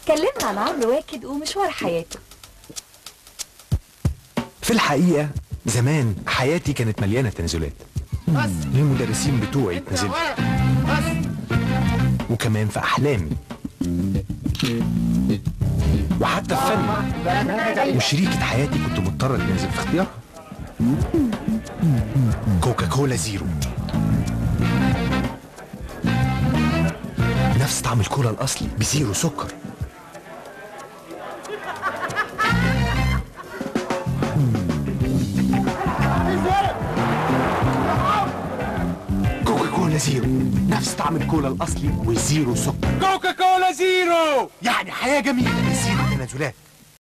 كلمنا عن عمرو واكد ومشوار حياته في الحقيقة زمان حياتي كانت مليانة تنازلات للمدرسين بتوعي اتنازلت وكمان في أحلامي وحتى في فني وشريكة حياتي كنت مضطر اتنازل في اختيارها كوكا كولا زيرو نفس طعم الكولا الأصلي بزيرو سكر كوكا كولا زيرو نفس طعم الكولا الأصلي وزيرو سكر كوكا كولا زيرو يعني حياة جميلة زيرو تنازلات